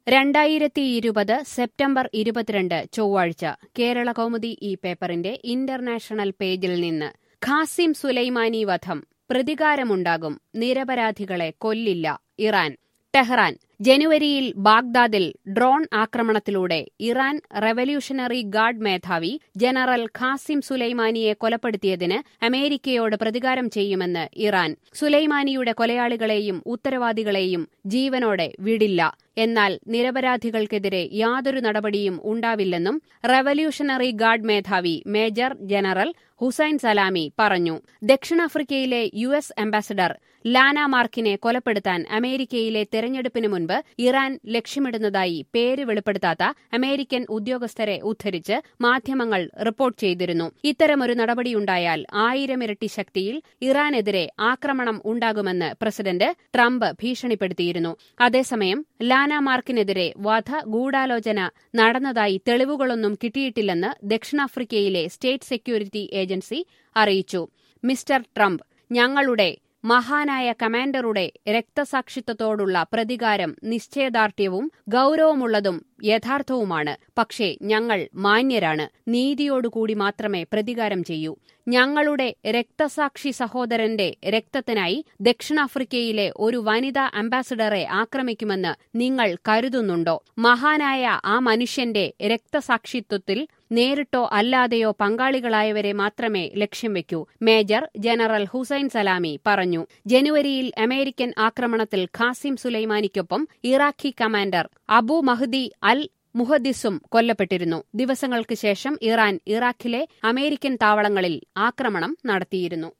രണ്ടായിരത്തി ഇരുപത് സെപ്റ്റംബർ ഇരുപത്തിരണ്ട് ചൊവ്വാഴ്ച കേരള കൗമുദി ഈ പേപ്പറിന്റെ ഇന്റർനാഷണൽ പേജിൽ നിന്ന് ഖാസിം സുലൈമാനി വധം പ്രതികാരമുണ്ടാകും നിരപരാധികളെ കൊല്ലില്ല ഇറാൻ ടെഹ്റാൻ ജനുവരിയിൽ ബാഗ്ദാദിൽ ഡ്രോൺ ആക്രമണത്തിലൂടെ ഇറാൻ റവല്യൂഷണറി ഗാർഡ് മേധാവി ജനറൽ ഖാസിം സുലൈമാനിയെ കൊലപ്പെടുത്തിയതിന് അമേരിക്കയോട് പ്രതികാരം ചെയ്യുമെന്ന് ഇറാൻ സുലൈമാനിയുടെ കൊലയാളികളെയും ഉത്തരവാദികളെയും ജീവനോടെ വിടില്ല എന്നാൽ നിരപരാധികൾക്കെതിരെ യാതൊരു നടപടിയും ഉണ്ടാവില്ലെന്നും റവല്യൂഷണറി ഗാർഡ് മേധാവി മേജർ ജനറൽ ഹുസൈൻ സലാമി പറഞ്ഞു ദക്ഷിണാഫ്രിക്കയിലെ യു എസ് അംബാസഡർ ലാന മാർക്കിനെ കൊലപ്പെടുത്താൻ അമേരിക്കയിലെ തെരഞ്ഞെടുപ്പിന് മുൻപ് ഇറാൻ ലക്ഷ്യമിടുന്നതായി പേര് വെളിപ്പെടുത്താത്ത അമേരിക്കൻ ഉദ്യോഗസ്ഥരെ ഉദ്ധരിച്ച് മാധ്യമങ്ങൾ റിപ്പോർട്ട് ചെയ്തിരുന്നു ഇത്തരമൊരു നടപടിയുണ്ടായാൽ ആയിരമിരട്ടി ശക്തിയിൽ ഇറാനെതിരെ ആക്രമണം ഉണ്ടാകുമെന്ന് പ്രസിഡന്റ് ട്രംപ് ഭീഷണിപ്പെടുത്തിയിരുന്നു അതേസമയം ലാന മാർക്കിനെതിരെ വധ ഗൂഢാലോചന നടന്നതായി തെളിവുകളൊന്നും കിട്ടിയിട്ടില്ലെന്ന് ദക്ഷിണാഫ്രിക്കയിലെ സ്റ്റേറ്റ് സെക്യൂരിറ്റി ഏജൻസി അറിയിച്ചു മിസ്റ്റർ ട്രംപ് ഞങ്ങളുടെ മഹാനായ കമാൻഡറുടെ രക്തസാക്ഷിത്വത്തോടുള്ള പ്രതികാരം നിശ്ചയദാർഢ്യവും ഗൌരവമുള്ളതും യഥാർത്ഥവുമാണ് പക്ഷേ ഞങ്ങൾ മാന്യരാണ് നീതിയോടുകൂടി മാത്രമേ പ്രതികാരം ചെയ്യൂ ഞങ്ങളുടെ രക്തസാക്ഷി സഹോദരന്റെ രക്തത്തിനായി ദക്ഷിണാഫ്രിക്കയിലെ ഒരു വനിതാ അംബാസിഡറെ ആക്രമിക്കുമെന്ന് നിങ്ങൾ കരുതുന്നുണ്ടോ മഹാനായ ആ മനുഷ്യന്റെ രക്തസാക്ഷിത്വത്തിൽ നേരിട്ടോ അല്ലാതെയോ പങ്കാളികളായവരെ മാത്രമേ ലക്ഷ്യം വെക്കൂ മേജർ ജനറൽ ഹുസൈൻ സലാമി പറഞ്ഞു ജനുവരിയിൽ അമേരിക്കൻ ആക്രമണത്തിൽ ഖാസിം സുലൈമാനിക്കൊപ്പം Iraqi commander Abu Mahdi al മുഹദ്ദിസും കൊല്ലപ്പെട്ടിരുന്നു ദിവസങ്ങൾക്ക് ശേഷം ഇറാൻ ഇറാഖിലെ അമേരിക്കൻ താവളങ്ങളിൽ ആക്രമണം നടത്തിയിരുന്നു